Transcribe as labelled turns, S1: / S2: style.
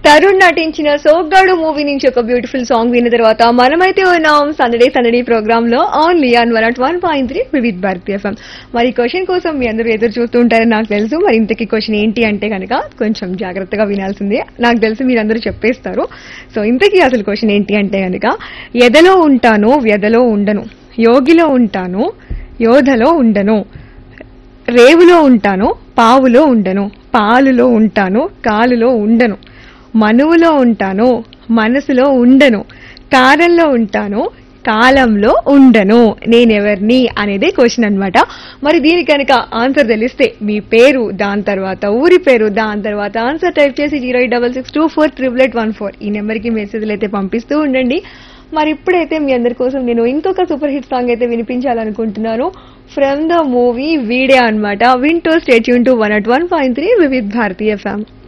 S1: తరుణ్ నటించిన సోగ్గాడు మూవీ నుంచి ఒక బ్యూటిఫుల్ సాంగ్ విన్న తర్వాత మనమైతే ఉన్నాం సందడే సందడి ప్రోగ్రామ్ లో only on one at one point three Vividh Bharati FM మరి క్వశ్చన్ కోసం మీ అందరూ ఎదురు చూస్తూ ఉంటారని నాకు తెలుసు మరి ఇంతకీ క్వశ్చన్ ఏంటి అంటే కనుక కొంచెం జాగ్రత్తగా వినాల్సిందే నాకు తెలుసు మీరందరూ చెప్పేస్తారు సో ఇంతకీ అసలు క్వశ్చన్ ఏంటి అంటే కనుక ఎదలో ఉంటాను వ్యధలో ఉండను యోగిలో ఉంటాను యోధలో ఉండను రేవులో ఉంటాను పావులో ఉండను పాలులో ఉంటాను కాలులో ఉండను మనువులో ఉంటాను మనసులో ఉండను కారంలో ఉంటాను కాలంలో ఉండను నేనెవరిని అనేదే క్వశ్చన్ అన్నమాట మరి దీనికి కనుక ఆన్సర్ తెలిస్తే మీ పేరు దాని తర్వాత ఊరి పేరు దాని తర్వాత ఆన్సర్ టైప్ చేసి zero eight double six two four triple eight one four ఈ నెంబర్కి మెసేజ్లు అయితే పంపిస్తూ ఉండండి మరి ఇప్పుడైతే మీ అందరి కోసం నేను ఇంకొక సూపర్ హిట్ సాంగ్ అయితే వినిపించాలనుకుంటున్నాను ఫ్రమ్ ద మూవీ వీడియో అన్నమాట వింటూ stay tuned to one at one point three Vividh Bharati ఫ్యామ్